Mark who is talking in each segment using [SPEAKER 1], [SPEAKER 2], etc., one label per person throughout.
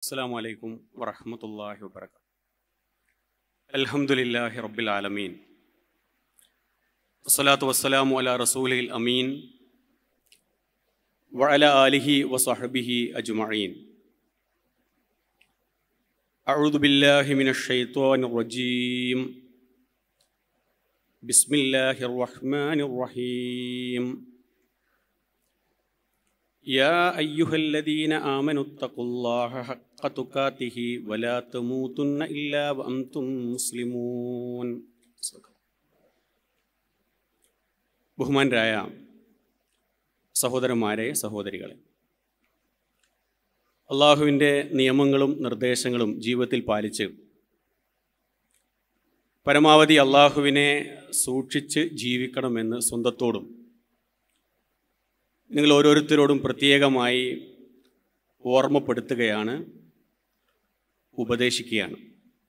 [SPEAKER 1] السلام عليكم ورحمة الله وبركاته الحمد لله رب العالمين والصلاة والسلام على رسوله الأمين وعلى آله وصحبه أجمعين أعوذ بالله من الشيطان الرجيم بسم الله الرحمن الرحيم يا أيها الذين آمنوا اتقوا الله حق تقاته ولا تموتن إلا وأنتم مسلمون ബഹുമാനരായ സഹോദരന്മാരെ സഹോദരികളെ അള്ളാഹുവിൻ്റെ നിയമങ്ങളും നിർദ്ദേശങ്ങളും ജീവിതത്തിൽ പാലിച്ച് പരമാവധി അള്ളാഹുവിനെ സൂക്ഷിച്ച് ജീവിക്കണമെന്ന് സ്വന്തത്തോടും നിങ്ങൾ ഓരോരുത്തരോടും പ്രത്യേകമായി ഓർമ്മപ്പെടുത്തുകയാണ് ഉപദേശിക്കുകയാണ്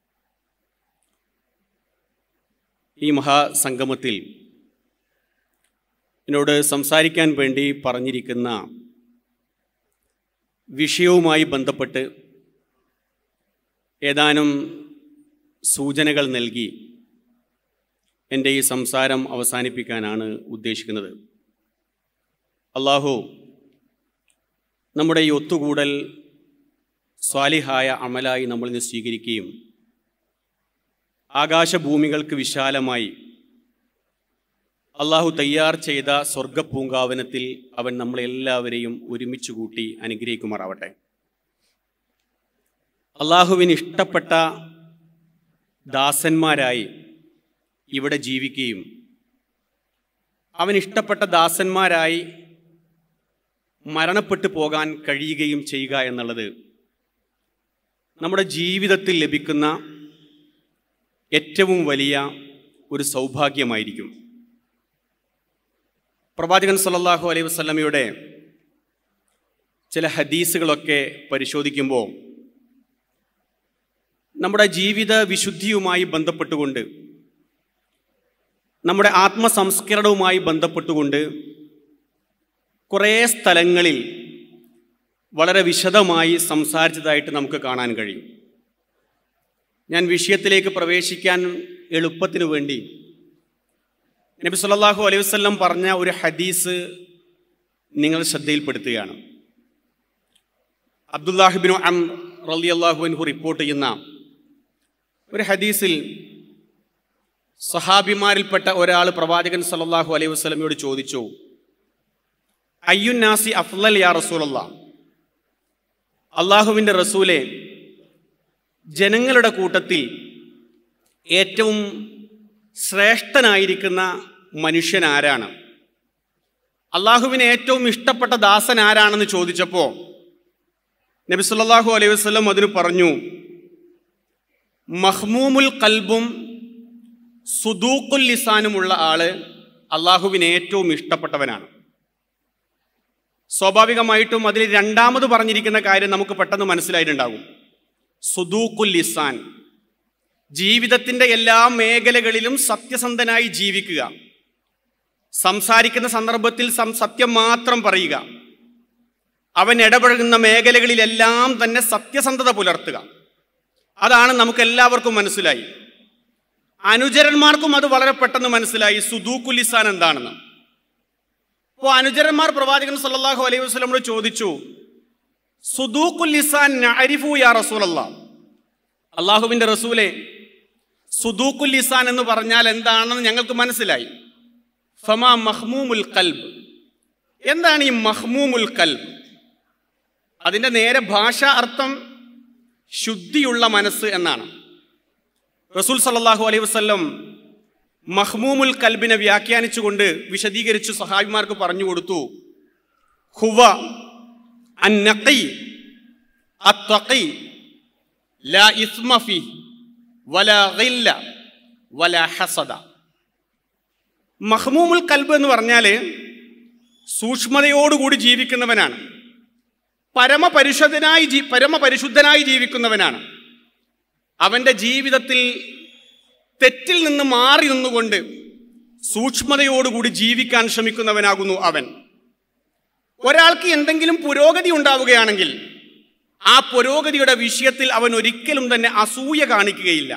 [SPEAKER 1] ഈ മഹാസംഗമത്തിൽ എന്നോട് സംസാരിക്കാൻ വേണ്ടി പറഞ്ഞിരിക്കുന്ന വിഷയവുമായി ബന്ധപ്പെട്ട് ഏതാനും സൂചനകൾ നൽകി എൻ്റെ ഈ സംസാരം അവസാനിപ്പിക്കാനാണ് ഉദ്ദേശിക്കുന്നത് അള്ളാഹു നമ്മുടെ ഈ ഒത്തുകൂടൽ സ്വാലിഹായ അമലായി നമ്മളിൽ നിന്ന് സ്വീകരിക്കുകയും ആകാശഭൂമികൾക്ക് വിശാലമായി അള്ളാഹു തയ്യാർ ചെയ്ത സ്വർഗപ്പൂങ്കാവനത്തിൽ അവൻ നമ്മളെല്ലാവരെയും ഒരുമിച്ച് കൂട്ടി അനുഗ്രഹിക്കുമാറാവട്ടെ അള്ളാഹുവിന് ഇഷ്ടപ്പെട്ട ദാസന്മാരായി ഇവിടെ ജീവിക്കുകയും അവൻ ഇഷ്ടപ്പെട്ട ദാസന്മാരായി മരണപ്പെട്ടു പോകാൻ കഴിയുകയും ചെയ്യുക എന്നുള്ളത് നമ്മുടെ ജീവിതത്തിൽ ലഭിക്കുന്ന ഏറ്റവും വലിയ ഒരു സൗഭാഗ്യമായിരിക്കും പ്രവാചകൻ സല്ലല്ലാഹു അലൈഹി വസല്ലമയുടെ ചില ഹദീസുകളൊക്കെ പരിശോധിക്കുമ്പോൾ നമ്മുടെ ജീവിത വിശുദ്ധിയുമായി ബന്ധപ്പെട്ടുകൊണ്ട് നമ്മുടെ ആത്മസംസ്കരണവുമായി ബന്ധപ്പെട്ടുകൊണ്ട് കുറേ സ്ഥലങ്ങളിൽ വളരെ വിശദമായി സംസാരിച്ചതായിട്ട് നമുക്ക് കാണാൻ കഴിയും ഞാൻ വിഷയത്തിലേക്ക് പ്രവേശിക്കാൻ എളുപ്പത്തിനു വേണ്ടി നബി സല്ലല്ലാഹു അലൈഹി വസല്ലം പറഞ്ഞ ഒരു ഹദീസ് നിങ്ങൾ ശ്രദ്ധയിൽപ്പെടുത്തുകയാണ് അബ്ദുല്ലാഹിബിനു അം റളിയല്ലാഹു അൻഹു റിപ്പോർട്ട് ചെയ്യുന്ന ഒരു ഹദീസിൽ സഹാബിമാരിൽപ്പെട്ട ഒരാൾ പ്രവാചകൻ സല്ലല്ലാഹു അലൈഹി വസല്ലമയോട് ചോദിച്ചു അയ്യുന്നാസി അഫ്ലൽ യാ റസൂലല്ലാ അള്ളാഹുവിൻ്റെ റസൂലെ ജനങ്ങളുടെ കൂട്ടത്തിൽ ഏറ്റവും ശ്രേഷ്ഠനായിരിക്കുന്ന മനുഷ്യൻ ആരാണ് അള്ളാഹുവിന് ഏറ്റവും ഇഷ്ടപ്പെട്ട ദാസൻ ആരാണെന്ന് ചോദിച്ചപ്പോൾ നബി സല്ലല്ലാഹു അലൈഹി വസല്ലം അതിന് പറഞ്ഞു മഹ്മൂമുൽ കൽബും സുദൂഖുൽ ലിസാനുമുള്ള ആള് അള്ളാഹുവിന് ഏറ്റവും ഇഷ്ടപ്പെട്ടവനാണ് സ്വാഭാവികമായിട്ടും അതിൽ രണ്ടാമത് പറഞ്ഞിരിക്കുന്ന കാര്യം നമുക്ക് പെട്ടെന്ന് മനസ്സിലായിട്ടുണ്ടാകും സുദൂഖുൽ ലിസാൻ ജീവിതത്തിൻ്റെ എല്ലാ മേഖലകളിലും സത്യസന്ധനായി ജീവിക്കുക സംസാരിക്കുന്ന സന്ദർഭത്തിൽ സം സത്യം മാത്രം പറയുക അവൻ ഇടപഴകുന്ന മേഖലകളിലെല്ലാം തന്നെ സത്യസന്ധത പുലർത്തുക അതാണ് നമുക്ക് എല്ലാവർക്കും മനസ്സിലായി അനുചരന്മാർക്കും അത് വളരെ പെട്ടെന്ന് മനസ്സിലായി സുദൂഖുലിസാൻ എന്താണെന്ന് അപ്പോൾ അനുചരന്മാർ പ്രവാചകൻ സല്ലല്ലാഹു അലൈഹി വസല്ലമയോട് ചോദിച്ചു സുദൂഖുലിസാൻ അരിഫു യാ റസൂലല്ലാ അള്ളാഹുവിൻ്റെ റസൂലെ സുദൂഖുലിസാൻ എന്ന് പറഞ്ഞാൽ എന്താണെന്ന് ഞങ്ങൾക്ക് മനസ്സിലായി ഫമാ മഹ്മൂമുൽ കൽബ് എന്താണ് ഈ മഹ്മൂമുൽ കൽബ് അതിൻ്റെ നേരെ ഭാഷാ അർത്ഥം ശുദ്ധിയുള്ള മനസ്സ് എന്നാണ് റസൂൽ സല്ലല്ലാഹു അലൈഹി വസല്ലം മഹ്മൂമുൽ കൽബിനെ വ്യാഖ്യാനിച്ചുകൊണ്ട് വിശദീകരിച്ചു സഹാബിമാർക്ക് പറഞ്ഞു കൊടുത്തു ഹുവ അന്നഖി അത്തഖി ലാ ഇസ്മ ഫി വല ഗില്ല വല ഹസദ മഹ്മൂമുൽ കൽബ് എന്ന് പറഞ്ഞാൽ സൂക്ഷ്മതയോടുകൂടി ജീവിക്കുന്നവനാണ് പരമപരിശുദ്ധനായി ജീ പരമപരിശുദ്ധനായി ജീവിക്കുന്നവനാണ് അവൻ്റെ ജീവിതത്തിൽ തെറ്റിൽ നിന്ന് മാറി നിന്നുകൊണ്ട് സൂക്ഷ്മതയോടുകൂടി ജീവിക്കാൻ ശ്രമിക്കുന്നവനാകുന്നു അവൻ ഒരാൾക്ക് എന്തെങ്കിലും പുരോഗതി ഉണ്ടാവുകയാണെങ്കിൽ ആ പുരോഗതിയുടെ വിഷയത്തിൽ അവൻ ഒരിക്കലും തന്നെ അസൂയ കാണിക്കുകയില്ല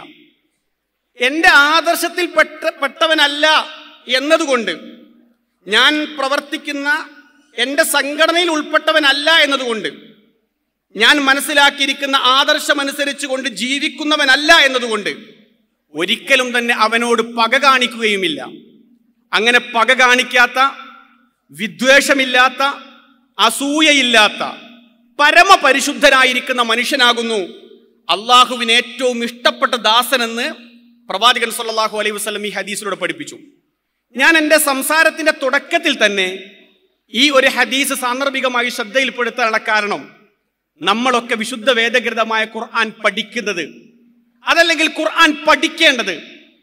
[SPEAKER 1] എൻ്റെ ആദർശത്തിൽ പെട്ട പെട്ടവനല്ല എന്നതുകൊണ്ട് ഞാൻ പ്രവർത്തിക്കുന്ന എൻ്റെ സംഘടനയിൽ ഉൾപ്പെട്ടവനല്ല എന്നതുകൊണ്ട് ഞാൻ മനസ്സിലാക്കിയിരിക്കുന്ന ആദർശമനുസരിച്ച് കൊണ്ട് ജീവിക്കുന്നവനല്ല എന്നതുകൊണ്ട് ഒരിക്കലും തന്നെ അവനോട് പക കാണിക്കുകയുമില്ല അങ്ങനെ പക കാണിക്കാത്ത വിദ്വേഷമില്ലാത്ത അസൂയയില്ലാത്ത പരമപരിശുദ്ധനായിരിക്കുന്ന മനുഷ്യനാകുന്നു അള്ളാഹുവിന് ഏറ്റവും ഇഷ്ടപ്പെട്ട ദാസനെന്ന് പ്രവാചകൻ സല്ലല്ലാഹു അലൈഹി വസല്ലം ഈ ഹദീസിലൂടെ പഠിപ്പിച്ചു ഞാൻ എൻ്റെ സംസാരത്തിന്റെ തുടക്കത്തിൽ തന്നെ ഈ ഒരു ഹദീസ് സാന്ദർഭികമായി ശ്രദ്ധയിൽപ്പെടുത്താനുള്ള കാരണം നമ്മളൊക്കെ വിശുദ്ധ വേദഗ്രതമായ ഖുർആൻ പഠിക്കുന്നത് അതല്ലെങ്കിൽ ഖുർആൻ പഠിക്കേണ്ടത്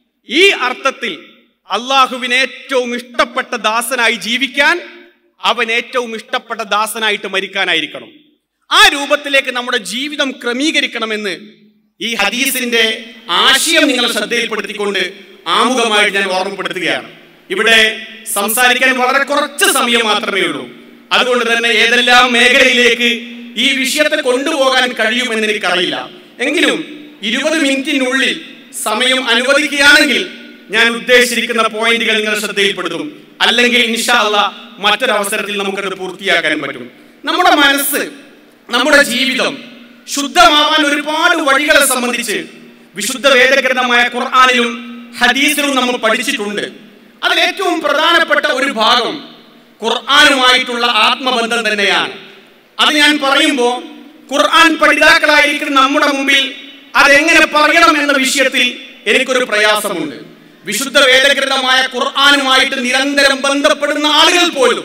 [SPEAKER 1] ഈ അർത്ഥത്തിൽ അള്ളാഹുവിന് ഏറ്റവും ഇഷ്ടപ്പെട്ട ദാസനായി ജീവിക്കാൻ അവൻ ഏറ്റവും ഇഷ്ടപ്പെട്ട ദാസനായിട്ട് മരിക്കാനായിരിക്കണം ആ രൂപത്തിലേക്ക് നമ്മുടെ ജീവിതം ക്രമീകരിക്കണമെന്ന് ഈ ഹദീസിന്റെ ആശയം നിങ്ങൾ ശ്രദ്ധയിൽപ്പെടുത്തിക്കൊണ്ട് ആമുഖമായിട്ട് ഞാൻ ഓർമ്മപ്പെടുത്തുകയാണ് ഇവിടെ സംസാരിക്കാൻ വളരെ കുറച്ച് സമയം മാത്രമേ ഉള്ളൂ അതുകൊണ്ട് തന്നെ ഏതെല്ലാം മേഖലയിലേക്ക് ഈ വിഷയത്തെ കൊണ്ടുപോകാൻ കഴിയുമെന്ന് എനിക്കറിയില്ല എങ്കിലും ഇരുപത് മിനിറ്റിനുള്ളിൽ സമയം അനുവദിക്കുകയാണെങ്കിൽ ഞാൻ ഉദ്ദേശിച്ചിരിക്കുന്ന പോയിന്റുകൾ നിങ്ങൾ ശ്രദ്ധയിൽപ്പെടുത്തും അല്ലെങ്കിൽ ഇൻഷാല്ല മറ്റൊരവസരത്തിൽ നമുക്കത് പൂർത്തിയാക്കാൻ പറ്റും നമ്മുടെ മനസ്സ് നമ്മുടെ ജീവിതം ശുദ്ധമാവാൻ ഒരുപാട് വഴികളെ സംബന്ധിച്ച് വിശുദ്ധ വേദഗ്രന്ഥമായ ഖുർആാനിലും ഹദീസിലും നമ്മൾ പഠിച്ചിട്ടുണ്ട് അതിൽ ഏറ്റവും പ്രധാനപ്പെട്ട ഒരു ഭാഗം ഖുർആാനുമായിട്ടുള്ള ആത്മബന്ധം തന്നെയാണ് അത് ഞാൻ പറയുമ്പോൾ ഖുർആൻ പഠിതാക്കളായിരിക്കുന്ന നമ്മുടെ മുമ്പിൽ അതെങ്ങനെ പറയണം എന്ന വിഷയത്തിൽ എനിക്കൊരു പ്രയാസമുണ്ട് വിശുദ്ധ വേദഗ്രന്ഥമായ ഖുർആാനുമായിട്ട് നിരന്തരം ബന്ധപ്പെടുന്ന ആളുകൾ പോലും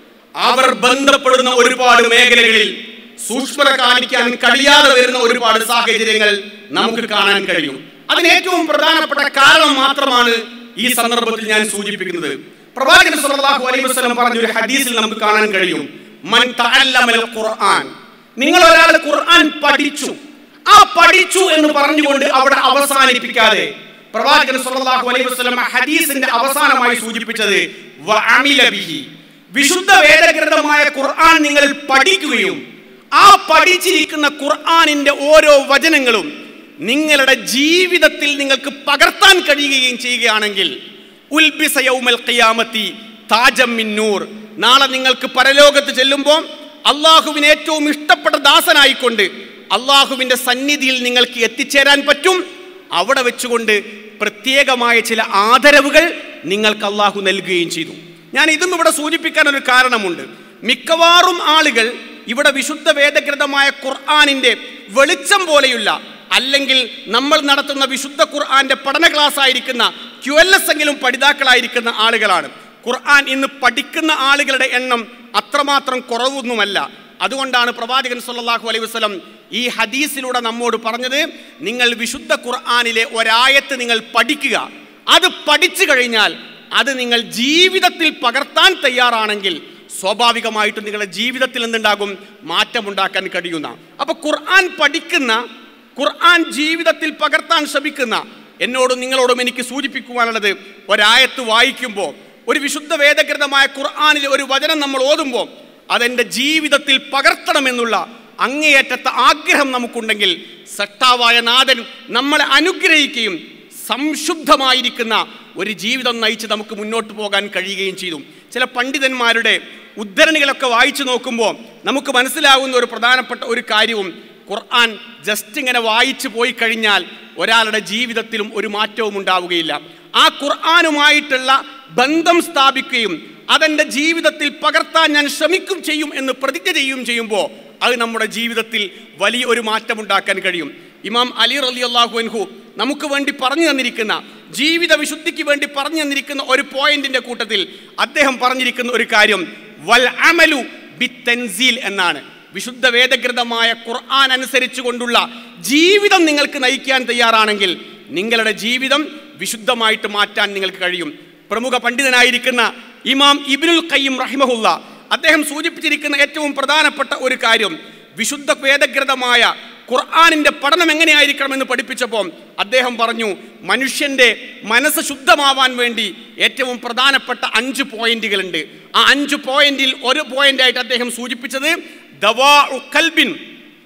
[SPEAKER 1] അവർ ബന്ധപ്പെടുന്ന ഒരുപാട് മേഖലകളിൽ സൂക്ഷ്മത കാണിക്കാൻ കഴിയാതെ വരുന്ന ഒരുപാട് സാഹചര്യങ്ങൾ നമുക്ക് കാണാൻ കഴിയും അതിന് ഏറ്റവും പ്രധാനപ്പെട്ട കാരണം മാത്രമാണ് ഈ സന്ദർഭത്തിൽ ഞാൻ സൂചിപ്പിക്കുന്നത് പ്രവാചകൻ സല്ലല്ലാഹു അലൈഹി വസല്ലം പറഞ്ഞ ഒരു ഹദീസിൽ നമുക്ക് കാണാൻ കഴിയും മൻ തഅല്ലമൽ ഖുർആൻ നിങ്ങൾ ഒരാൾ ഖുർആൻ പഠിച്ചു ആ പഠിച്ചു എന്ന് പറഞ്ഞുകൊണ്ട് അവിടെ അവസാനിപ്പിക്കാതെ പ്രവാചകൻ സല്ലല്ലാഹു അലൈഹി വസല്ലം ഹദീസിന്റെ അവസാനമായി സൂചിപ്പിച്ചത് വഅമില ബിഹി വിശുദ്ധ വേദഗ്രന്ഥമായ ഖുർആൻ നിങ്ങൾ പഠിക്കുകയും ആ പഠിച്ചിരിക്കുന്ന ഖുർആനിന്റെ ഓരോ വചനങ്ങളും നിങ്ങളുടെ ജീവിതത്തിൽ നിങ്ങൾക്ക് പകർത്താൻ കഴിയുകയും ചെയ്യുകയാണെങ്കിൽ ഉൽബിസ യൗമൽ ഖിയാമത്തി താജം മിന്നൂർ നാളെ നിങ്ങൾക്ക് പരലോകത്ത് ചെല്ലുമ്പോൾ അള്ളാഹുവിന് ഏറ്റവും ഇഷ്ടപ്പെട്ട ദാസനായിക്കൊണ്ട് അള്ളാഹുവിന്റെ സന്നിധിയിൽ നിങ്ങൾക്ക് എത്തിച്ചേരാൻ പറ്റും അവിടെ വെച്ചുകൊണ്ട് പ്രത്യേകമായ ചില ആദരവുകൾ നിങ്ങൾക്ക് അള്ളാഹു നൽകുകയും ചെയ്തു ഞാൻ ഇതും ഇവിടെ സൂചിപ്പിക്കാൻ ഒരു കാരണമുണ്ട് മിക്കവാറും ആളുകൾ ഇവിടെ വിശുദ്ധ വേദഗ്രന്ഥമായ ഖുർആാനിന്റെ വെളിച്ചം പോലെയുള്ള അല്ലെങ്കിൽ നമ്മൾ നടത്തുന്ന വിശുദ്ധ ഖുർആന്റെ പഠന ക്ലാസ് ആയിരിക്കുന്ന ക്യു എൽ എസ് എങ്കിലും പഠിതാക്കളായിരിക്കുന്ന ആളുകളാണ് ഖുർആൻ ഇന്ന് പഠിക്കുന്ന ആളുകളുടെ എണ്ണം അത്രമാത്രം കുറവൊന്നുമല്ല അതുകൊണ്ടാണ് പ്രവാചകൻ സല്ലല്ലാഹു അലൈഹി വസല്ലം ഈ ഹദീസിലൂടെ നമ്മോട് പറഞ്ഞത് നിങ്ങൾ വിശുദ്ധ ഖുർആനിലെ ഒരായത്ത് നിങ്ങൾ പഠിക്കുക അത് പഠിച്ചു കഴിഞ്ഞാൽ അത് നിങ്ങൾ ജീവിതത്തിൽ പകർത്താൻ തയ്യാറാണെങ്കിൽ സ്വാഭാവികമായിട്ടും നിങ്ങളുടെ ജീവിതത്തിൽ എന്തുണ്ടാകും മാറ്റമുണ്ടാക്കാൻ കഴിയുന്ന അപ്പൊ ഖുർആൻ പഠിക്കുന്ന ഖുർആൻ ജീവിതത്തിൽ പകർത്താൻ ശ്രമിക്കുന്ന എന്നോടും നിങ്ങളോടും എനിക്ക് സൂചിപ്പിക്കുവാനുള്ളത് ഒരായത്ത് വായിക്കുമ്പോൾ ഒരു വിശുദ്ധ വേദഗ്രന്ഥമായ ഖുർആനിലെ ഒരു വചനം നമ്മൾ ഓതുമ്പോൾ അതെൻ്റെ ജീവിതത്തിൽ പകർത്തണമെന്നുള്ള അങ്ങേയറ്റത്തെ ആഗ്രഹം നമുക്കുണ്ടെങ്കിൽ സട്ടാവായ നാഥൻ നമ്മളെ അനുഗ്രഹിക്കുകയും സംശുദ്ധമായിരിക്കുന്ന ഒരു ജീവിതം നയിച്ച് നമുക്ക് മുന്നോട്ട് പോകാൻ കഴിയുകയും ചെയ്തു ചില പണ്ഡിതന്മാരുടെ ഉദ്ധരണികളൊക്കെ വായിച്ചു നോക്കുമ്പോൾ നമുക്ക് മനസ്സിലാകുന്ന ഒരു പ്രധാനപ്പെട്ട ഒരു കാര്യവും ഖുർആൻ ജസ്റ്റ് ഇങ്ങനെ വായിച്ചു പോയി കഴിഞ്ഞാൽ ഒരാളുടെ ജീവിതത്തിലും ഒരു മാറ്റവും ഉണ്ടാവുകയില്ല ആ ഖുർആനുമായിട്ടുള്ള ബന്ധം സ്ഥാപിക്കുകയും അതെൻ്റെ ജീവിതത്തിൽ പകർത്താൻ ഞാൻ ശ്രമിക്കും ചെയ്യും എന്ന് പ്രതിജ്ഞ ചെയ്യുകയും ചെയ്യുമ്പോൾ അത് നമ്മുടെ ജീവിതത്തിൽ വലിയ ഒരു മാറ്റമുണ്ടാക്കാൻ കഴിയും ഇമാം അലി റലി അള്ളാഹു അൻഹു നമുക്ക് വേണ്ടി പറഞ്ഞു തന്നിരിക്കുന്ന ജീവിത വിശുദ്ധിക്ക് വേണ്ടി പറഞ്ഞു തന്നിരിക്കുന്ന ഒരു പോയിന്റിന്റെ കൂട്ടത്തിൽ അദ്ദേഹം പറഞ്ഞിരിക്കുന്ന ഒരു കാര്യം വൽ അമലു ബിത്തൻസീൽ എന്നാണ് വിശുദ്ധ വേദഗ്രന്ഥമായ ഖുർആൻ അനുസരിച്ചു കൊണ്ടുള്ള ജീവിതം നിങ്ങൾക്ക് നയിക്കാൻ തയ്യാറാണെങ്കിൽ നിങ്ങളുടെ ജീവിതം വിശുദ്ധമായിട്ട് മാറ്റാൻ നിങ്ങൾക്ക് കഴിയും പ്രമുഖ പണ്ഡിതനായിരിക്കുന്ന ഇമാം ഇബ്നുൽ ഖയ്യിം റഹിമഹുല്ല അദ്ദേഹം സൂചിപ്പിച്ചിരിക്കുന്ന ഏറ്റവും പ്രധാനപ്പെട്ട ഒരു കാര്യം വിശുദ്ധ വേദഗ്രന്ഥമായ ഖുർആാനിന്റെ പഠനം എങ്ങനെയായിരിക്കണമെന്ന് പഠിപ്പിച്ചപ്പോൾ അദ്ദേഹം പറഞ്ഞു മനുഷ്യന്റെ മനസ്സ് ശുദ്ധമാവാൻ വേണ്ടി ഏറ്റവും പ്രധാനപ്പെട്ട അഞ്ച് പോയിന്റുകളുണ്ട് ആ അഞ്ച് പോയിന്റിൽ ഒരു പോയിന്റായിട്ട് അദ്ദേഹം സൂചിപ്പിച്ചത് ദവാ കൽബിൻ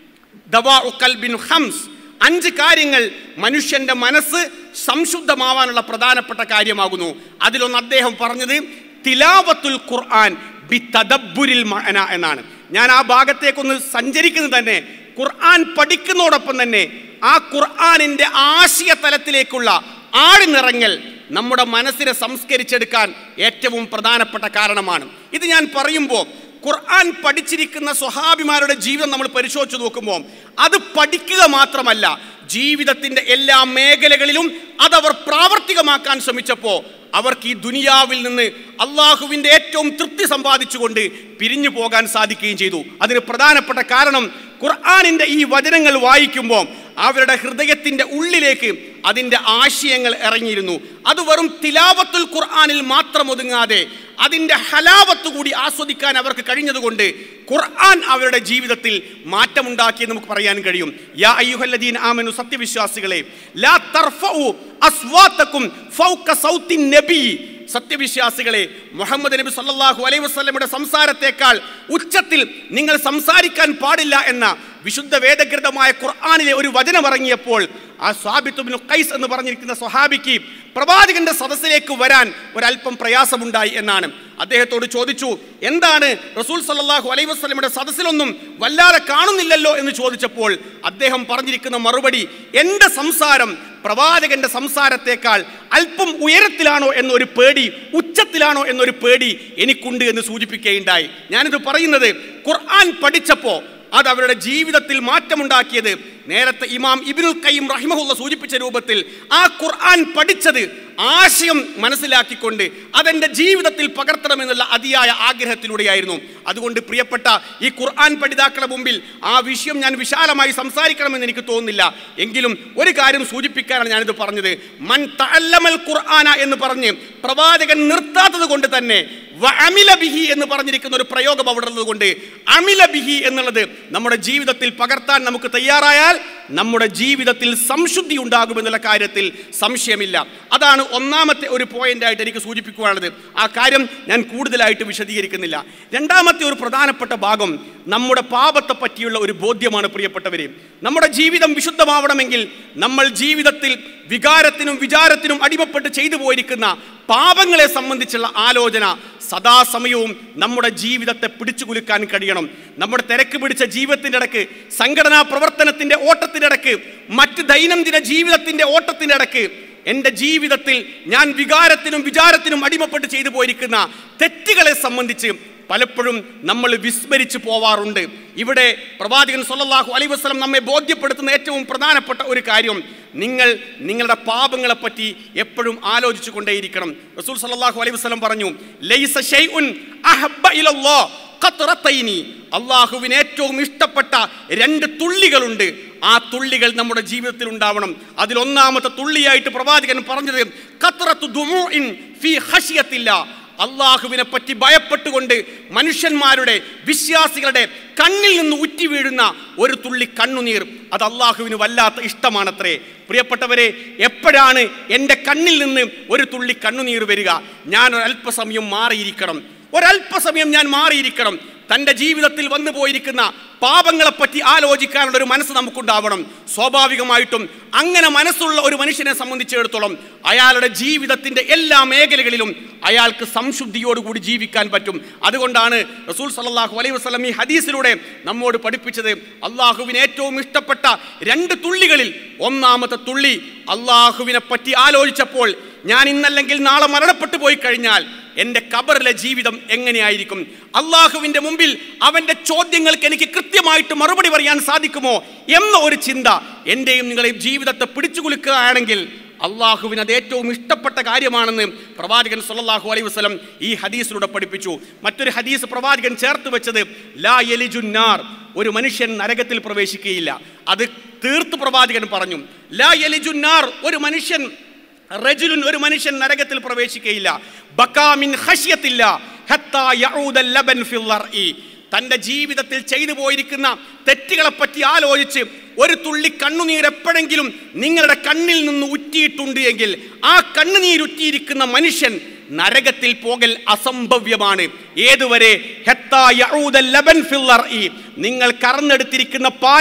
[SPEAKER 1] ദവാഉ കൽബിൻ ഹംസ് അഞ്ച് കാര്യങ്ങൾ മനുഷ്യന്റെ മനസ്സ് സംശുദ്ധമാവാനുള്ള പ്രധാനപ്പെട്ട കാര്യമാകുന്നു അതിലൊന്ന് അദ്ദേഹം പറഞ്ഞത് തിലാവത്തുൽ ഖുർആൻ ബി തദബ്ബുരിൽ മഅന എന്നാണ് ഞാൻ ആ ഭാഗത്തേക്കൊന്ന് സഞ്ചരിക്കുന്നത് തന്നെ ഖുർആൻ പഠിക്കുന്നതോടൊപ്പം തന്നെ ആ ഖുർആനിന്റെ ആശയ തലത്തിലേക്കുള്ള ആഴ്ന്നിറങ്ങൽ നമ്മുടെ മനസ്സിനെ സംസ്കരിച്ചെടുക്കാൻ ഏറ്റവും പ്രധാനപ്പെട്ട കാരണമാണ് ഇത് ഞാൻ പറയുമ്പോൾ ഖുർആൻ പഠിച്ചിരിക്കുന്ന സ്വഹാബിമാരുടെ ജീവിതം നമ്മൾ പരിശോധിച്ച് നോക്കുമ്പോൾ അത് പഠിക്കുക മാത്രമല്ല ജീവിതത്തിന്റെ എല്ലാ മേഖലകളിലും അതവർ പ്രാവർത്തികമാക്കാൻ ശ്രമിച്ചപ്പോൾ അവർക്ക് ഈ ദുനിയാവിൽ നിന്ന് അള്ളാഹുവിൻ്റെ ഏറ്റവും തൃപ്തി സമ്പാദിച്ചുകൊണ്ട് പിരിഞ്ഞു പോകാൻ സാധിക്കുകയും ചെയ്തു അതിന് പ്രധാനപ്പെട്ട കാരണം ഖുർആാനിൻ്റെ ഈ വചനങ്ങൾ വായിക്കുമ്പോൾ അവരുടെ ഹൃദയത്തിൻ്റെ ഉള്ളിലേക്ക് അതിൻ്റെ ആശയങ്ങൾ ഇറങ്ങിയിരുന്നു അത് വെറും തിലാവത്തുൽ ഖുർആാനിൽ മാത്രം ഒതുങ്ങാതെ അതിൻ്റെ ഹലാവത്ത് കൂടി ആസ്വദിക്കാൻ അവർക്ക് കഴിഞ്ഞതുകൊണ്ട് ഖുർആൻ അവരുടെ ജീവിതത്തിൽ മാറ്റമുണ്ടാക്കി നമുക്ക് പറയാൻ കഴിയും യാ അയ്യുഹല്ലദീൻ ആമനു സത്യവിശ്വാസികളെ ലാ തർഫഉ അസ്വാത്തക്കും ഫൗക സൗത്തിൻ നബി സത്യവിശ്വാസികളെ മുഹമ്മദ് നബി സല്ലല്ലാഹു അലൈഹി വസല്ലമയുടെ സംസാരത്തെക്കാൾ ഉച്ചത്തിൽ നിങ്ങൾ സംസാരിക്കാൻ പാടില്ല എന്ന വിശുദ്ധ വേദഗ്രന്ഥമായ ഖുർആനിലെ ഒരു വചനം ഇറങ്ങിയപ്പോൾ ആ സ്വാബിത്തുബിനു ഖൈസ് എന്ന് പറഞ്ഞിരിക്കുന്ന സ്വഹാബിക്ക് പ്രവാചകന്റെ സദസ്സിലേക്ക് വരാൻ ഒരല്പം പ്രയാസമുണ്ടായി എന്നാണ് അദ്ദേഹത്തോട് ചോദിച്ചു എന്താണ് റസൂൽ സല്ലല്ലാഹു അലൈഹി വസല്ലമയുടെ സദസ്സിലൊന്നും വല്ലാതെ കാണുന്നില്ലല്ലോ എന്ന് ചോദിച്ചപ്പോൾ അദ്ദേഹം പറഞ്ഞിരിക്കുന്ന മറുപടി എൻ്റെ സംസാരം പ്രവാചകന്റെ സംസാരത്തെക്കാൾ അല്പം ഉയരത്തിലാണോ എന്നൊരു പേടി ഉച്ചത്തിലാണോ എന്നൊരു പേടി എനിക്കുണ്ട് എന്ന് സൂചിപ്പിക്കുകയുണ്ടായി ഞാനിത് പറയുന്നത് ഖുർആൻ പഠിച്ചപ്പോൾ അത് അവരുടെ ജീവിതത്തിൽ മാറ്റമുണ്ടാക്കിയത് നേരത്തെ ഇമാം ഇബിനുൽ കയ്യം റഹിമഹുള്ള സൂചിപ്പിച്ച രൂപത്തിൽ ആ ഖുർആൻ പഠിച്ചത് ആശയം മനസ്സിലാക്കിക്കൊണ്ട് അതെൻ്റെ ജീവിതത്തിൽ പകർത്തണമെന്നുള്ള അതിയായ ആഗ്രഹത്തിലൂടെയായിരുന്നു അതുകൊണ്ട് പ്രിയപ്പെട്ട ഈ ഖുർആൻ പഠിതാക്കളുടെ മുമ്പിൽ ആ വിഷയം ഞാൻ വിശാലമായി സംസാരിക്കണമെന്ന് എനിക്ക് തോന്നുന്നില്ല എങ്കിലും ഒരു കാര്യം സൂചിപ്പിക്കാനാണ് ഞാനിത് പറഞ്ഞത് മൻ തഅല്ലമൽ ഖുർആന എന്ന് പറഞ്ഞ് പ്രവാചകൻ നിർത്താത്തത് കൊണ്ട് തന്നെ വ അമില ബിഹി എന്ന് പറഞ്ഞിരിക്കുന്ന ഒരു പ്രയോഗം അവിടെ ഉള്ളത് കൊണ്ട് അമില ബിഹി എന്നുള്ളത് നമ്മുടെ ജീവിതത്തിൽ പകർത്താൻ നമുക്ക് തയ്യാറായാൽ നമ്മുടെ ജീവിതത്തിൽ സംശുദ്ധി ഉണ്ടാകുമെന്നുള്ള കാര്യത്തിൽ സംശയമില്ല അതാണ് ഒന്നാമത്തെ ഒരു പോയിന്റ് ആയിട്ട് എനിക്ക് സൂചിപ്പിക്കുവാനുള്ളത് ആ കാര്യം ഞാൻ കൂടുതലായിട്ട് വിശദീകരിക്കുന്നില്ല രണ്ടാമത്തെ ഒരു പ്രധാനപ്പെട്ട ഭാഗം നമ്മുടെ പാപത്തെ പറ്റിയുള്ള ഒരു ബോധ്യമാണ് പ്രിയപ്പെട്ടവരെ നമ്മുടെ ജീവിതം വിശുദ്ധമാവണമെങ്കിൽ നമ്മൾ ജീവിതത്തിൽ വികാരത്തിനും വിചാരത്തിനും അടിമപ്പെട്ട് ചെയ്തു പോയിരിക്കുന്ന പാപങ്ങളെ സംബന്ധിച്ചുള്ള ആലോചന സദാസമയവും നമ്മുടെ ജീവിതത്തെ പിടിച്ചു കുലുക്കാൻ കഴിയണം നമ്മുടെ തിരക്ക് പിടിച്ച ജീവിതത്തിൻ്റെ ഇടക്ക് സംഘടനാ പ്രവർത്തനത്തിൻ്റെ ഓട്ടത്തിൻ്റെ ഇടക്ക് മറ്റ് ദൈനംദിന ജീവിതത്തിൻ്റെ ഓട്ടത്തിൻ്റെ ഇടക്ക് എൻ്റെ ജീവിതത്തിൽ ഞാൻ വികാരത്തിനും വിചാരത്തിനും അടിമപ്പെട്ട് ചെയ്തു പോയിരിക്കുന്ന തെറ്റുകളെ സംബന്ധിച്ച് പലപ്പോഴും നമ്മൾ വിസ്മരിച്ചു പോവാറുണ്ട് ഇവിടെ പ്രവാചകൻ സല്ലല്ലാഹു അലൈഹി വസല്ലം നമ്മെ ബോധ്യപ്പെടുത്തുന്ന ഏറ്റവും പ്രധാനപ്പെട്ട ഒരു കാര്യം നിങ്ങൾ നിങ്ങളുടെ പാപങ്ങളെ പറ്റി എപ്പോഴും ആലോചിച്ചു കൊണ്ടേയിരിക്കണം റസൂൽ സല്ലല്ലാഹു അലൈഹി വസല്ലം പറഞ്ഞു ലൈസ ഷൈഉൻ അഹബ്ബ ഇലല്ലാഹ് ഖത്രത്തൈനി അള്ളാഹുവിന് ഏറ്റവും ഇഷ്ടപ്പെട്ട രണ്ട് തുള്ളികളുണ്ട് ആ തുള്ളികൾ നമ്മുടെ ജീവിതത്തിൽ ഉണ്ടാവണം അതിലൊന്നാമത്തെ തുള്ളിയായിട്ട് പ്രവാചകൻ പറഞ്ഞത് ഖത്രത്തു ദുമൂഇൻ ഫീ ഖശിയത്തില്ല അള്ളാഹുവിനെ പറ്റി ഭയപ്പെട്ടുകൊണ്ട് മനുഷ്യന്മാരുടെ വിശ്വാസികളുടെ കണ്ണിൽ നിന്ന് ഉറ്റി വീഴുന്ന ഒരു തുള്ളി കണ്ണുനീർ അത് അള്ളാഹുവിന് വല്ലാത്ത ഇഷ്ടമാണത്രേ പ്രിയപ്പെട്ടവരെ എപ്പോഴാണ് എൻ്റെ കണ്ണിൽ നിന്ന് ഒരു തുള്ളി കണ്ണുനീർ വരിക ഞാൻ ഒരല്പസമയം മാറിയിരിക്കണം ഒരല്പസമയം ഞാൻ മാറിയിരിക്കണം തൻ്റെ ജീവിതത്തിൽ വന്നു പോയിരിക്കുന്ന പാപങ്ങളെപ്പറ്റി ആലോചിക്കാനുള്ള ഒരു മനസ്സ് നമുക്കുണ്ടാവണം സ്വാഭാവികമായിട്ടും അങ്ങനെ മനസ്സുള്ള ഒരു മനുഷ്യനെ സംബന്ധിച്ചിടത്തോളം അയാളുടെ ജീവിതത്തിൻ്റെ എല്ലാ മേഖലകളിലും അയാൾക്ക് സംശുദ്ധിയോടുകൂടി ജീവിക്കാൻ പറ്റും അതുകൊണ്ടാണ് റസൂൽ സല്ലല്ലാഹു അലൈഹി വസല്ലം ഈ ഹദീസിലൂടെ നമ്മോട് പഠിപ്പിച്ചത് അള്ളാഹുവിന് ഏറ്റവും ഇഷ്ടപ്പെട്ട രണ്ട് തുള്ളികളിൽ ഒന്നാമത്തെ തുള്ളി അള്ളാഹുവിനെ പറ്റി ആലോചിച്ചപ്പോൾ ഞാൻ ഇന്നല്ലെങ്കിൽ നാളെ മരണപ്പെട്ടു പോയി കഴിഞ്ഞാൽ എൻ്റെ കബറിലെ ജീവിതം എങ്ങനെയായിരിക്കും അള്ളാഹുവിൻ്റെ മുമ്പിൽ അവൻ്റെ ചോദ്യങ്ങൾക്ക് എനിക്ക് കൃത്യമായിട്ട് മറുപടി പറയാൻ സാധിക്കുമോ എന്ന ഒരു ചിന്ത എൻ്റെയും നിങ്ങളെയും ജീവിതത്തെ പിടിച്ചു കുലുക്കുകയാണെങ്കിൽ അള്ളാഹുവിന് അത് ഏറ്റവും ഇഷ്ടപ്പെട്ട കാര്യമാണെന്ന് പ്രവാചകൻ സല്ലല്ലാഹു അലൈഹി വസല്ലം ഈ ഹദീസിലൂടെ പഠിപ്പിച്ചു മറ്റൊരു ഹദീസ് പ്രവാചകൻ ചേർത്ത് വെച്ചത് ലാ യലിജുന്നാർ ഒരു മനുഷ്യൻ നരകത്തിൽ പ്രവേശിക്കുകയില്ല അത് തീർത്ത് പ്രവാചകൻ പറഞ്ഞു ലാ യലിജുന്നാർ ഒരു മനുഷ്യൻ റജുലുൻ ഒരു മനുഷ്യൻ നരകത്തിൽ പ്രവേശിക്കുകയില്ല ബക്കാമിൻ ഹഷ്യത്തില്ല ഹത്താ യഊദ ലബൻ ഫിൽ ലർഇ. തൻ്റെ ജീവിതത്തിൽ ചെയ്തു പോയിരിക്കുന്ന തെറ്റുകളെപ്പറ്റി ആലോചിച്ച് ഒരു തുള്ളി കണ്ണുനീർ എപ്പോഴെങ്കിലും നിങ്ങളുടെ കണ്ണിൽ നിന്ന് ഉറ്റിയിട്ടുണ്ട് എങ്കിൽ ആ കണ്ണുനീരുറ്റിയിരിക്കുന്ന മനുഷ്യൻ നരകത്തിൽ പോകൽ അസംഭവ്യമാണ് ഏതുവരെ ഹെത്താ യഊദ ലബൻ ഫിൽ ലർഇ. നിങ്ങൾ കറന്നെടുത്തിരിക്കുന്ന പാല്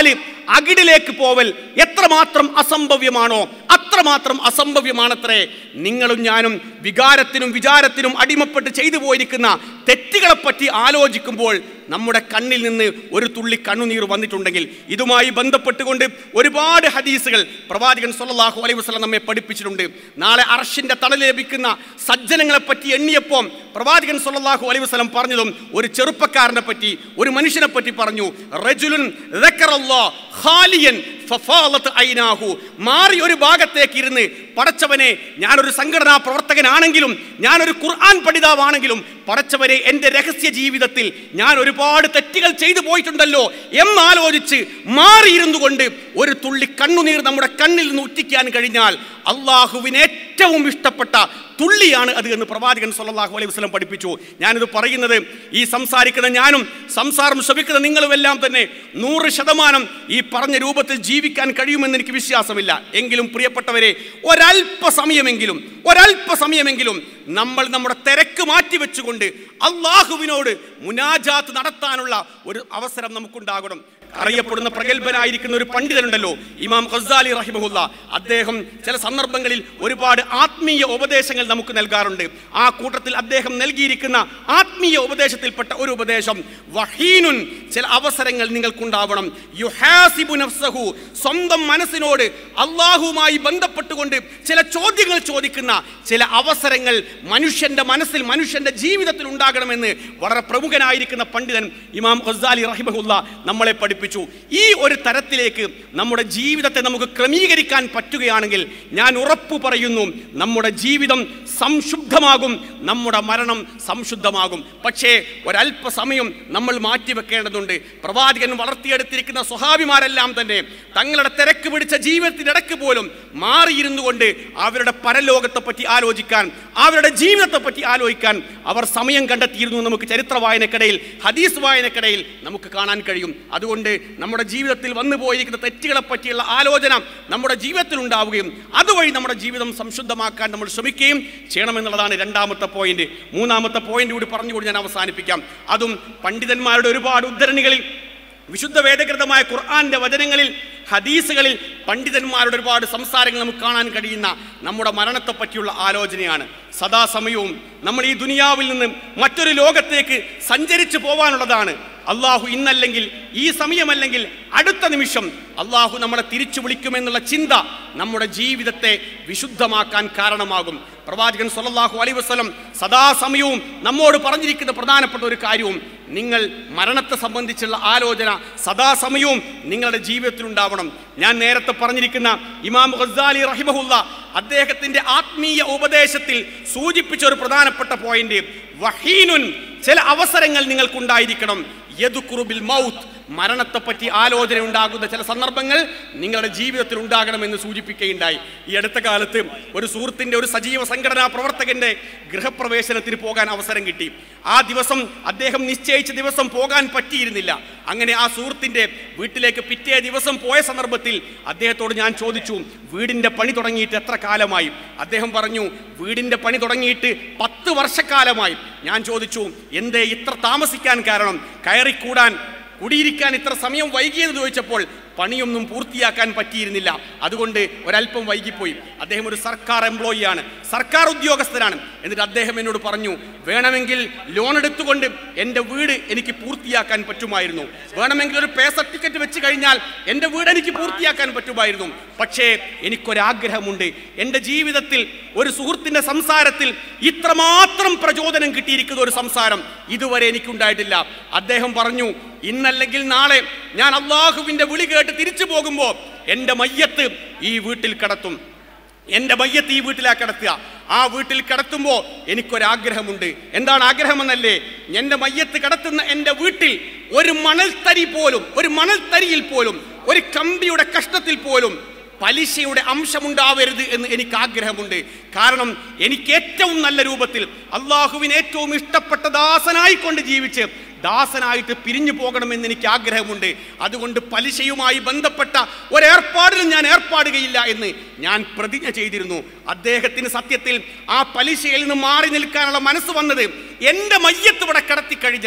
[SPEAKER 1] അകിടിലേക്ക് പോവൽ എത്രമാത്രം അസംഭവ്യമാണോ അത്രമാത്രം അസംഭവ്യമാണത്രേ നിങ്ങളും ഞാനും വികാരത്തിനും വിചാരത്തിനും അടിമപ്പെട്ട് ചെയ്തു പോയിരിക്കുന്ന തെറ്റുകളെപ്പറ്റി ആലോചിക്കുമ്പോൾ നമ്മുടെ കണ്ണിൽ നിന്ന് ഒരു തുള്ളി കണ്ണുനീർ വന്നിട്ടുണ്ടെങ്കിൽ ഇതുമായി ബന്ധപ്പെട്ടുകൊണ്ട് ഒരുപാട് ഹദീസുകൾ പ്രവാചകൻ സല്ലല്ലാഹു അലൈഹി വസല്ലം നമ്മെ പഠിപ്പിച്ചിട്ടുണ്ട് നാളെ അർഷിന്റെ തണൽ ലഭിക്കുന്ന സജ്ജനങ്ങളെ പറ്റി എണ്ണിയപ്പോൾ പ്രവാചകൻ സല്ലല്ലാഹു അലൈഹി വസല്ലം പറഞ്ഞതും ഒരു ചെറുപ്പക്കാരനെ പറ്റി ഒരു മനുഷ്യനെ പറ്റി പറഞ്ഞു റജുലുൻ ദക്കറല്ലാഹ് ഖാലിയൻ ഫഫാലത്ത് ഐനാഹു മാറി ഒരു ഭാഗത്തേക്ക് ഇരുന്ന് പടച്ചവനെ ഞാനൊരു സംഘടനാ പ്രവർത്തകനാണെങ്കിലും ഞാനൊരു ഖുർആൻ പഠിതാവാണെങ്കിലും പടച്ചവനെ എൻ്റെ രഹസ്യ ജീവിതത്തിൽ ഞാൻ ഒരുപാട് തെറ്റുകൾ ചെയ്തു പോയിട്ടുണ്ടല്ലോ എന്നാലോചിച്ച് മാറിയിരുന്നു കൊണ്ട് ഒരു തുള്ളി കണ്ണുനീർ നമ്മുടെ കണ്ണിൽ നിന്ന് ഉറ്റിക്കാൻ കഴിഞ്ഞാൽ അള്ളാഹുവിന് ഏറ്റവും ഇഷ്ടപ്പെട്ട തുള്ളിയാണ് അത് എന്ന് പ്രവാചകൻ സല്ലല്ലാഹു അലൈഹി വസല്ലം പഠിപ്പിച്ചു ഞാനിത് പറയുന്നത് ഈ സംസാരിക്കുന്ന ഞാനും സംസാരം ശ്രമിക്കുന്ന നിങ്ങളുമെല്ലാം തന്നെ നൂറ് ശതമാനം ഈ പറഞ്ഞ രൂപത്തിൽ ജീവിക്കാൻ കഴിയുമെന്ന് എനിക്ക് വിശ്വാസമില്ല എങ്കിലും പ്രിയപ്പെട്ടവരെ ഒരല്പ സമയമെങ്കിലും ഒരല്പ സമയമെങ്കിലും നമ്മൾ നമ്മുടെ തിരക്ക് മാറ്റിവെച്ചുകൊണ്ട് അള്ളാഹുവിനോട് മുനാജാത്ത് നടത്താനുള്ള ഒരു അവസരം നമുക്കുണ്ടാകണം അറിയപ്പെടുന്ന പ്രഗത്ഭനായിരിക്കുന്ന ഒരു പണ്ഡിതനുണ്ടല്ലോ ഇമാം ഖസാലി റഹിമഹുല്ല അദ്ദേഹം ചില സന്ദർഭങ്ങളിൽ ഒരുപാട് ആത്മീയ ഉപദേശങ്ങൾ നമുക്ക് നൽകാറുണ്ട് ആ കൂട്ടത്തിൽ അദ്ദേഹം നൽകിയിരിക്കുന്ന ആത്മീയ ഉപദേശത്തിൽപ്പെട്ട ഒരു ഉപദേശം വഹീനുൻ ചില അവസരങ്ങൾ നിങ്ങൾക്കുണ്ടാവണം യുഹാസിബു നഫ്സഹു സ്വന്തം മനസ്സിനോട് അള്ളാഹുവുമായി ബന്ധപ്പെട്ടുകൊണ്ട് ചില ചോദ്യങ്ങൾ ചോദിക്കുന്ന ചില അവസരങ്ങൾ മനുഷ്യന്റെ മനസ്സിൽ മനുഷ്യന്റെ ജീവിതത്തിൽ ഉണ്ടാകണമെന്ന് വളരെ പ്രമുഖനായിരിക്കുന്ന പണ്ഡിതൻ ഇമാം ഖസാലി റഹിമഹുല്ല നമ്മളെ പഠിപ്പിച്ചു ഈ ഒരു തരത്തിലേക്ക് നമ്മുടെ ജീവിതത്തെ നമുക്ക് ക്രമീകരിക്കാൻ പറ്റുകയാണെങ്കിൽ ഞാൻ ഉറപ്പു പറയുന്നു നമ്മുടെ ജീവിതം സംശുദ്ധമാകും നമ്മുടെ മരണം സംശുദ്ധമാകും പക്ഷേ ഒരല്പസമയം നമ്മൾ മാറ്റിവെക്കേണ്ടതുണ്ട് പ്രവാചകൻ വളർത്തിയെടുത്തിരിക്കുന്ന സ്വഹാബിമാരെല്ലാം തന്നെ തങ്ങളുടെ തിരക്ക് പിടിച്ച ജീവിതത്തിനിടക്ക് പോലും മാറിയിരുന്നു കൊണ്ട് അവരുടെ പരലോകത്തെ പറ്റി ആലോചിക്കാൻ അവരുടെ ജീവിതത്തെ പറ്റി ആലോചിക്കാൻ അവർ സമയം കണ്ടെത്തിയിരുന്നു എന്ന് നമുക്ക് ചരിത്ര വായനക്കിടയിൽ ഹദീസ് വായനക്കിടയിൽ നമുക്ക് കാണാൻ കഴിയും അതുകൊണ്ട് നമ്മുടെ ജീവിതത്തിൽ വന്നു പോയിരിക്കുന്ന തെറ്റുകളെ പറ്റിയുള്ള ആലോചന നമ്മുടെ ജീവിതത്തിൽ ഉണ്ടാവുകയും അതുവഴി നമ്മുടെ ജീവിതം സംശുദ്ധമാക്കാൻ നമ്മൾ ശ്രമിക്കുകയും ചെയ്യണമെന്നുള്ളതാണ് രണ്ടാമത്തെ പോയിന്റ് മൂന്നാമത്തെ പോയിന്റ് കൂടി പറഞ്ഞുകൂടി ഞാൻ അവസാനിപ്പിക്കാം അതും പണ്ഡിതന്മാരുടെ ഒരുപാട് ഉദ്ധരണികളിൽ വിശുദ്ധ വേദകൃതമായ ഖുർആന്റെ വചനങ്ങളിൽ ഹദീസുകളിൽ പണ്ഡിതന്മാരുടെ ഒരുപാട് സംസാരങ്ങൾ നമുക്ക് കാണാൻ കഴിയുന്ന നമ്മുടെ മരണത്തെ പറ്റിയുള്ള ആലോചനയാണ് സദാസമയവും നമ്മൾ ഈ ദുനിയാവിൽ നിന്ന് മറ്റൊരു ലോകത്തേക്ക് സഞ്ചരിച്ചു പോവാനുള്ളതാണ് അള്ളാഹു ഇന്നല്ലെങ്കിൽ ഈ സമയമല്ലെങ്കിൽ അടുത്ത നിമിഷം അള്ളാഹു നമ്മളെ തിരിച്ചു വിളിക്കുമെന്നുള്ള ചിന്ത നമ്മുടെ ജീവിതത്തെ വിശുദ്ധമാക്കാൻ കാരണമാകും പ്രവാചകൻ സല്ലല്ലാഹു അലൈഹി വസല്ലം സദാസമയവും നമ്മോട് പറഞ്ഞിരിക്കുന്ന പ്രധാനപ്പെട്ട ഒരു കാര്യവും നിങ്ങൾ മരണത്തെ സംബന്ധിച്ചുള്ള ആലോചന സദാസമയവും നിങ്ങളുടെ ജീവിതത്തിൽ ഉണ്ടാവണം ഞാൻ നേരത്തെ പറഞ്ഞിരിക്കുന്ന ഇമാം ഖസാലി റഹിമഹുല്ല അദ്ദേഹത്തിന്റെ ആത്മീയ ഉപദേശത്തിൽ സൂചിപ്പിച്ച ഒരു പ്രധാനപ്പെട്ട പോയിന്റ് വഹീനുൻ ചില അവസരങ്ങൾ നിങ്ങൾക്കുണ്ടായിരിക്കണം യദുക്കുറുബിൽ മൗത്ത് മരണത്തെപ്പറ്റി ആലോചന ഉണ്ടാകുന്ന ചില സന്ദർഭങ്ങൾ നിങ്ങളുടെ ജീവിതത്തിൽ ഉണ്ടാകണമെന്ന് സൂചിപ്പിക്കുകയുണ്ടായി ഈ അടുത്ത കാലത്ത് ഒരു സുഹൃത്തിൻ്റെ ഒരു സജീവ സംഘടനാ പ്രവർത്തകന്റെ ഗൃഹപ്രവേശനത്തിന് പോകാൻ അവസരം കിട്ടി ആ ദിവസം അദ്ദേഹം നിശ്ചയിച്ച ദിവസം പോകാൻ പറ്റിയിരുന്നില്ല അങ്ങനെ ആ സുഹൃത്തിൻ്റെ വീട്ടിലേക്ക് പിറ്റേ ദിവസം പോയ സന്ദർഭത്തിൽ അദ്ദേഹത്തോട് ഞാൻ ചോദിച്ചു വീടിൻ്റെ പണി തുടങ്ങിയിട്ട് എത്ര കാലമായി അദ്ദേഹം പറഞ്ഞു വീടിൻ്റെ പണി തുടങ്ങിയിട്ട് പത്ത് വർഷക്കാലമായി ഞാൻ ചോദിച്ചു എന്തേ ഇത്ര താമസിക്കാൻ കാരണം കയറിക്കൂടാൻ കുടിയിരിക്കാൻ ഇത്ര സമയം വൈകിയെന്ന് ചോദിച്ചപ്പോൾ പണിയൊന്നും പൂർത്തിയാക്കാൻ പറ്റിയിരുന്നില്ല അതുകൊണ്ട് ഒരല്പം വൈകിപ്പോയി അദ്ദേഹം ഒരു സർക്കാർ എംപ്ലോയിയാണ് സർക്കാർ ഉദ്യോഗസ്ഥനാണ് എന്നിട്ട് അദ്ദേഹം എന്നോട് പറഞ്ഞു വേണമെങ്കിൽ ലോൺ എടുത്തുകൊണ്ട് എൻ്റെ വീട് എനിക്ക് പൂർത്തിയാക്കാൻ പറ്റുമായിരുന്നു വേണമെങ്കിൽ ഒരു പേ സർട്ടിഫിക്കറ്റ് വെച്ച് കഴിഞ്ഞാൽ എൻ്റെ വീട് എനിക്ക് പൂർത്തിയാക്കാൻ പറ്റുമായിരുന്നു പക്ഷേ എനിക്കൊരാഗ്രഹമുണ്ട് എൻ്റെ ജീവിതത്തിൽ ഒരു സുഹൃത്തിൻ്റെ സംസാരത്തിൽ ഇത്രമാത്രം പ്രചോദനം കിട്ടിയിരിക്കുന്ന ഒരു സംസാരം ഇതുവരെ എനിക്കുണ്ടായിട്ടില്ല അദ്ദേഹം പറഞ്ഞു ഇന്നല്ലെങ്കിൽ നാളെ ഞാൻ അള്ളാഹുവിൻ്റെ വിളി കേട്ട് തിരിച്ചു പോകുമ്പോൾ എൻ്റെ മയ്യത്ത് ഈ വീട്ടിൽ കടത്തും എൻ്റെ മയ്യത്ത് ഈ വീട്ടിലാ കിടത്തുക ആ വീട്ടിൽ കിടത്തുമ്പോൾ എനിക്കൊരാഗ്രഹമുണ്ട് എന്താണ് ആഗ്രഹമെന്നല്ലേ എൻ്റെ മയ്യത്ത് കിടത്തുന്ന എൻ്റെ വീട്ടിൽ ഒരു മണൽത്തരി പോലും ഒരു മണൽത്തരിയിൽ പോലും ഒരു കമ്പിയുടെ കഷ്ണത്തിൽ പോലും പലിശയുടെ അംശമുണ്ടാവരുത് എന്ന് എനിക്ക് ആഗ്രഹമുണ്ട് കാരണം എനിക്ക് ഏറ്റവും നല്ല രൂപത്തിൽ അള്ളാഹുവിന് ഏറ്റവും ഇഷ്ടപ്പെട്ട ദാസനായിക്കൊണ്ട് ജീവിച്ച് ദാസനായിട്ട് പിരിഞ്ഞു പോകണമെന്ന് എനിക്ക് ആഗ്രഹമുണ്ട് അതുകൊണ്ട് പലിശയുമായി ബന്ധപ്പെട്ട ഒരേർപ്പാടിലും ഞാൻ ഏർപ്പാടുകയില്ല എന്ന് ഞാൻ പ്രതിജ്ഞ ചെയ്തിരുന്നു അദ്ദേഹത്തിന് സത്യത്തിൽ ആ പലിശയിൽ നിന്ന് മാറി നിൽക്കാനുള്ള മനസ്സ് വന്നത് എൻ്റെ മയ്യത്ത് ഇവിടെ കിടത്തിക്കഴിഞ്ഞാൽ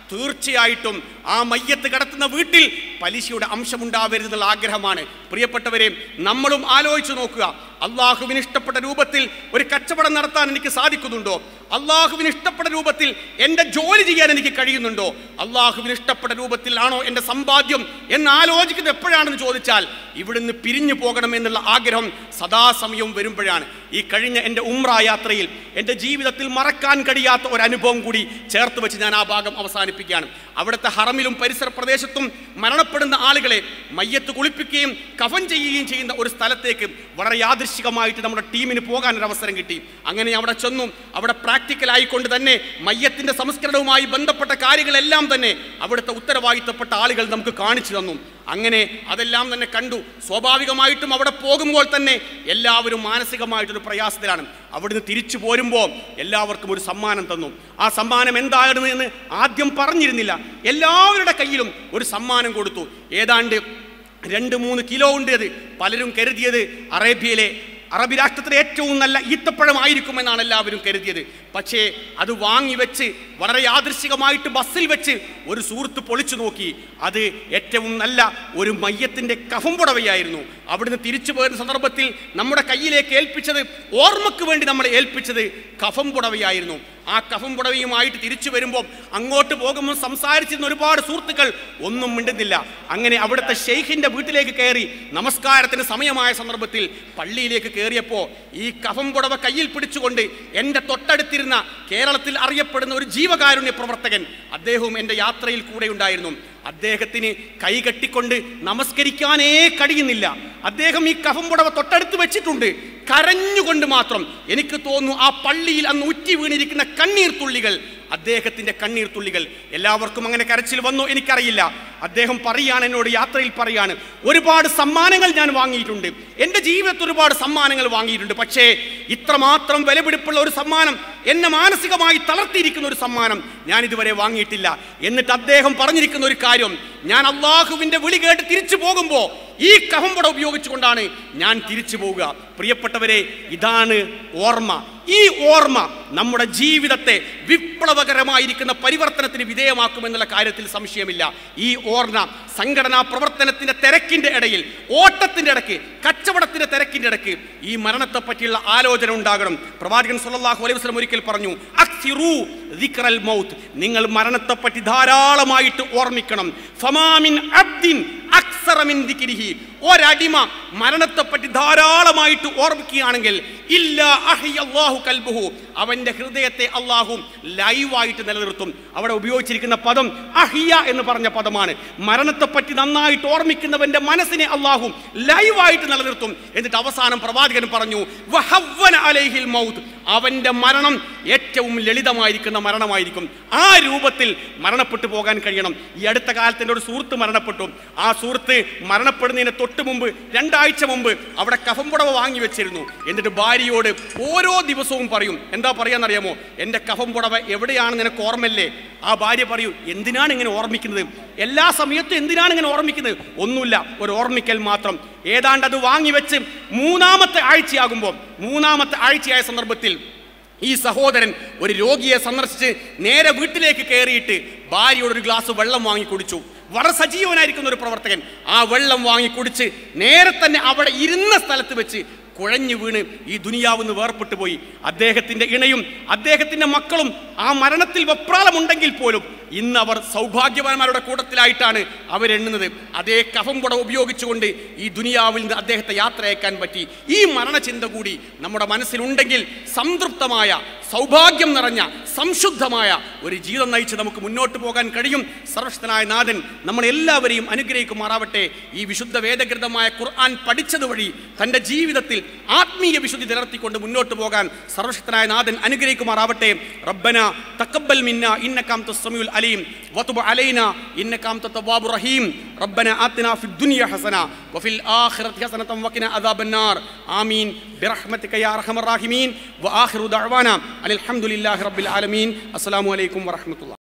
[SPEAKER 1] തീർച്ചയായിട്ടും ആ മയ്യത്ത് കിടത്തുന്ന വീട്ടിൽ പലിശയുടെ അംശമുണ്ടാവരുതെന്നുള്ള ആഗ്രഹമാണ് പ്രിയപ്പെട്ടവരെ നമ്മളും ആലോചിച്ചു നോക്കുക അള്ളാഹുവിന് ഇഷ്ടപ്പെട്ട രൂപത്തിൽ ഒരു കച്ചവടം നടത്താൻ എനിക്ക് സാധിക്കുന്നുണ്ടോ അള്ളാഹുവിന് ഇഷ്ടപ്പെട്ട രൂപത്തിൽ എൻ്റെ ജോലി ചെയ്യാൻ എനിക്ക് കഴിയുന്നുണ്ടോ അള്ളാഹുവിന് ഇഷ്ടപ്പെട്ട രൂപത്തിലാണോ എൻ്റെ സമ്പാദ്യം എന്ന് ആലോചിക്കുന്നത് എപ്പോഴാണെന്ന് ചോദിച്ചാൽ ഇവിടുന്ന് പിരിഞ്ഞു പോകണമെന്നുള്ള ആഗ്രഹം സദാസമയവും വരുമ്പോഴാണ് ഈ കഴിഞ്ഞ എൻ്റെ ഉമ്ര യാത്രയിൽ എൻ്റെ ജീവിതത്തിൽ മറക്കാൻ കഴിയാത്ത ഒരു അനുഭവം കൂടി ചേർത്ത് വെച്ച് ഞാൻ ആ ഭാഗം അവസാനിപ്പിക്കുകയാണ് അവിടുത്തെ ഹറമിലും പരിസര പ്രദേശത്തും മരണപ്പെടുന്ന ആളുകളെ മയ്യത്ത് കുളിപ്പിക്കുകയും കഫൻ ചെയ്യുകയും ചെയ്യുന്ന ഒരു സ്ഥലത്തേക്ക് വളരെ യാദൃശികമായിട്ട് നമ്മുടെ ടീമിന് പോകാൻ ഒരു അവസരം കിട്ടി അങ്ങനെ അവിടെ ചെന്നു അവിടെ പ്രാക്ടിക്കലായിക്കൊണ്ട് തന്നെ മയ്യത്തിന്റെ സംസ്കരണവുമായി ബന്ധപ്പെട്ട കാര്യങ്ങളെല്ലാം തന്നെ അവിടുത്തെ ഉത്തരവാദിത്തപ്പെട്ട ആളുകൾ നമുക്ക് കാണിച്ചു തന്നു അങ്ങനെ അതെല്ലാം തന്നെ കണ്ടു സ്വാഭാവികമായിട്ടും അവിടെ പോകുമ്പോൾ തന്നെ എല്ലാവരും മാനസികമായിട്ടൊരു പ്രയാസത്തിലാണ് അവിടുന്ന് തിരിച്ചു പോരുമ്പോൾ എല്ലാവർക്കും ഒരു സമ്മാനം തന്നു ആ സമ്മാനം എന്തായിരുന്നു എന്ന് ആദ്യം പറഞ്ഞിരുന്നില്ല എല്ലാവരുടെ കയ്യിലും ഒരു സമ്മാനം കൊടുത്തു ഏതാണ്ട് രണ്ട് മൂന്ന് കിലോ ഉണ്ട് അത് പലരും കരുതിയത് അറേബ്യയിലെ അറബി രാഷ്ട്രത്തിലെ ഏറ്റവും നല്ല ഈത്തപ്പഴമായിരിക്കുമെന്നാണ് എല്ലാവരും കരുതിയത് പക്ഷേ അത് വാങ്ങി വെച്ച് വളരെ യാദൃശികമായിട്ട് ബസ്സിൽ വെച്ച് ഒരു സുഹൃത്ത് പൊളിച്ചു നോക്കി അത് ഏറ്റവും നല്ല ഒരു മയ്യത്തിൻ്റെ കഫം പുടവയായിരുന്നു അവിടുന്ന് തിരിച്ചു പോരുന്ന സന്ദർഭത്തിൽ നമ്മുടെ കയ്യിലേക്ക് ഏൽപ്പിച്ചത് ഓർമ്മക്ക് വേണ്ടി നമ്മളെ ഏൽപ്പിച്ചത് കഫം പുടവയായിരുന്നു ആ കഫം പുടവയുമായിട്ട് തിരിച്ചു വരുമ്പോൾ അങ്ങോട്ട് പോകുമ്പോൾ സംസാരിച്ചിരുന്ന ഒരുപാട് സുഹൃത്തുക്കൾ ഒന്നും മിണ്ടുന്നില്ല അങ്ങനെ അവിടുത്തെ ഷെയ്ഖിന്റെ വീട്ടിലേക്ക് കയറി നമസ്കാരത്തിന് സമയമായ സന്ദർഭത്തിൽ പള്ളിയിലേക്ക് കയറിയപ്പോൾ ഈ കഫം പുടവ കയ്യിൽ പിടിച്ചുകൊണ്ട് എൻ്റെ തൊട്ടടുത്തിരുന്ന കേരളത്തിൽ അറിയപ്പെടുന്ന ഒരു ജീവകാരുണ്യ പ്രവർത്തകൻ അദ്ദേഹവും എൻ്റെ യാത്രയിൽ കൂടെ ഉണ്ടായിരുന്നു അദ്ദേഹത്തിന് കൈ കെട്ടിക്കൊണ്ട് നമസ്കരിക്കാനേ കഴിയുന്നില്ല അദ്ദേഹം ഈ കഫം പുടവ തൊട്ടടുത്ത് വെച്ചിട്ടുണ്ട് കരഞ്ഞുകൊണ്ട് മാത്രം എനിക്ക് തോന്നുന്നു ആ പള്ളിയിൽ അന്ന് ഉറ്റി വീണിരിക്കുന്ന കണ്ണീർ തുള്ളികൾ അദ്ദേഹത്തിന്റെ കണ്ണീർ തുള്ളികൾ എല്ലാവർക്കും അങ്ങനെ കരച്ചിൽ വന്നോ എനിക്കറിയില്ല അദ്ദേഹം പറയാണ് എന്നോട് യാത്രയിൽ പറയാണ് ഒരുപാട് സമ്മാനങ്ങൾ ഞാൻ വാങ്ങിയിട്ടുണ്ട് എൻ്റെ ജീവിതത്തിൽ ഒരുപാട് സമ്മാനങ്ങൾ വാങ്ങിയിട്ടുണ്ട് പക്ഷേ ഇത്രമാത്രം വിലപിടിപ്പുള്ള ഒരു സമ്മാനം എന്നെ മാനസികമായി തളർത്തിയിരിക്കുന്ന ഒരു സമ്മാനം ഞാൻ ഇതുവരെ വാങ്ങിയിട്ടില്ല എന്നിട്ട് അദ്ദേഹം പറഞ്ഞിരിക്കുന്ന ഒരു കാര്യം ഞാൻ അള്ളാഹുവിന്റെ വിളി കേട്ട് തിരിച്ചു പോകുമ്പോൾ ഈ കഹമ്പട ഉപയോഗിച്ചുകൊണ്ടാണ് ഞാൻ തിരിച്ചു പോവുക പ്രിയപ്പെട്ടവരെ ഇതാണ് ഓർമ്മ ഈ ഓർമ്മ നമ്മുടെ ജീവിതത്തെ വിപ്ലവകരമായിരിക്കുന്ന പരിവർത്തനത്തിന് വിധേയമാക്കുമെന്നുള്ള കാര്യത്തിൽ സംശയമില്ല ഈ ഓർമ്മ സംഘടനാ പ്രവർത്തനത്തിന്റെ തിരക്കിന്റെ ഇടയിൽ ഓട്ടത്തിന്റെ ഇടയ്ക്ക് കച്ചവടത്തിന്റെ തിരക്കിന്റെ ഇടയ്ക്ക് ഈ മരണത്തെ പറ്റിയുള്ള ആലോചന ഉണ്ടാകണം പ്രവാചകൻ സല്ലല്ലാഹു അലൈഹി വസല്ലം ഒരിക്കൽ പറഞ്ഞു അക്സിറു ദിക്റൽ മൗത്ത് നിങ്ങൾ മരണത്തെ പറ്റി ധാരാളമായിട്ട് ഓർമ്മിക്കണം ഫമാമിൻ അബ്ദിൻ അക്സറ മിൻ ദിക്രിഹി ഒരടിമ മരണത്തെപ്പറ്റി ധാരാളമായിട്ട് ഓർമ്മിക്കുകയാണെങ്കിൽ ഇല്ല അഹിയല്ലാഹു കൽബുഹു അവന്റെ ഹൃദയത്തെ അള്ളാഹു ലൈവായിട്ട് നിലനിർത്തും അവിടെ ഉപയോഗിച്ചിരിക്കുന്ന പദം അഹിയ എന്ന് പറഞ്ഞ പദമാണ് മരണത്തെപ്പറ്റി നന്നായിട്ട് ഓർമ്മിക്കുന്നവന്റെ മനസ്സിനെ അള്ളാഹു ലൈവായിട്ട് നിലനിർത്തും എന്നിട്ട് അവസാനം പ്രവാചകൻ പറഞ്ഞു വഹവ്വന അലൈഹിൽ മൗത്ത് അവന്റെ മരണം ഏറ്റവും ലളിതമായിരിക്കുന്ന മരണമായിരിക്കും ആ രൂപത്തിൽ മരണപ്പെട്ടു പോകാൻ കഴിയണം ഈ അടുത്ത കാലത്ത് എൻ്റെ ഒരു സുഹൃത്ത് മരണപ്പെട്ടു ആ സുഹൃത്ത് മരണപ്പെടുന്നതിന് തൊട്ട് മുമ്പ് രണ്ടാഴ്ച മുമ്പ് അവിടെ കഫംപുടവ വാങ്ങി വെച്ചിരുന്നു എന്നിട്ട് ഭാര്യയോട് ഓരോ ദിവസവും പറയും എന്താ പറയാന്നറിയാമോ എൻ്റെ കഫംപുടവ എവിടെയാണ് നിനക്ക് ഓർമ്മല്ലേ ആ ഭാര്യ പറയൂ എന്തിനാണ് ഇങ്ങനെ ഓർമ്മിക്കുന്നത് എല്ലാ സമയത്തും എന്തിനാണ് ഇങ്ങനെ ഓർമ്മിക്കുന്നത് ഒന്നുമില്ല ഒരു ഓർമ്മിക്കൽ മാത്രം ഏതാണ്ട് അത് വാങ്ങി വെച്ച് മൂന്നാമത്തെ ആഴ്ചയാകുമ്പോൾ മൂന്നാമത്തെ ആഴ്ചയായ സന്ദർഭത്തിൽ ഈ സഹോദരൻ ഒരു രോഗിയെ സന്ദർശിച്ച് നേരെ വീട്ടിലേക്ക് കയറിയിട്ട് ഭാര്യയോട് ഒരു ഗ്ലാസ് വെള്ളം വാങ്ങി കുടിച്ചു വളരെ സജീവനായിരിക്കുന്ന ഒരു പ്രവർത്തകൻ ആ വെള്ളം വാങ്ങി കുടിച്ച് നേരെ തന്നെ അവിടെ ഇരുന്ന സ്ഥലത്ത് വെച്ച് കുഴഞ്ഞു വീണ് ഈ ദുനിയാവുന്ന് വേർപെട്ടു പോയി അദ്ദേഹത്തിന്റെ ഇണയും അദ്ദേഹത്തിന്റെ മക്കളും ആ മരണത്തിൽ വെപ്രാളമുണ്ടെങ്കിൽ പോലും ഇന്ന് അവർ സൗഭാഗ്യവാന്മാരുടെ കൂട്ടത്തിലായിട്ടാണ് അവരെണ്ണുന്നത് അതേ കഫം കുട ഉപയോഗിച്ചുകൊണ്ട് ഈ ദുനിയാവിൽ നിന്ന് അദ്ദേഹത്തെ യാത്രയക്കാൻ പറ്റി ഈ മരണചിന്ത കൂടി നമ്മുടെ മനസ്സിലുണ്ടെങ്കിൽ സംതൃപ്തമായ സൗഭാഗ്യം നിറഞ്ഞ സംശുദ്ധമായ ഒരു ജീവിതം നയിച്ച് നമുക്ക് മുന്നോട്ട് പോകാൻ കഴിയും സർവശക്തനായ നാഥൻ നമ്മളെല്ലാവരെയും അനുഗ്രഹിക്കുമാറാവട്ടെ ഈ വിശുദ്ധ വേദഗ്രന്ഥമായ ഖുർആൻ പഠിച്ചതുവഴി തൻ്റെ ജീവിതത്തിൽ ആത്മീയ വിശുദ്ധി നിലർത്തിക്കൊണ്ട് മുന്നോട്ട് പോകാൻ സർവശക്തനായ നാഥൻ അനുഗ്രഹിക്കുമാറാവട്ടെ റബ്ബന തക്കബൽ മിന്ന ഇന്നക്കാം തസ്സമിയുൽ അലീം വതുബ് അലൈന ഇന്നക്കാം തത്തവാബു റഹീം റബ്ബന ആത്തിന ഫി ദുനിയ ഹസന വഫിൽ ആഖിറതി ഹസനതം വഖിന അദാബന്നാർ ആമീൻ ബിറഹ്മതിക യാ അർഹമർ റാഹിമീൻ വആഖിറു ദഅവാന അൽഹംദുലില്ലാഹി റബ്ബിൽ ആലമീൻ അസ്സലാമു അലൈക്കും വറഹ്മത്തുള്ളാഹി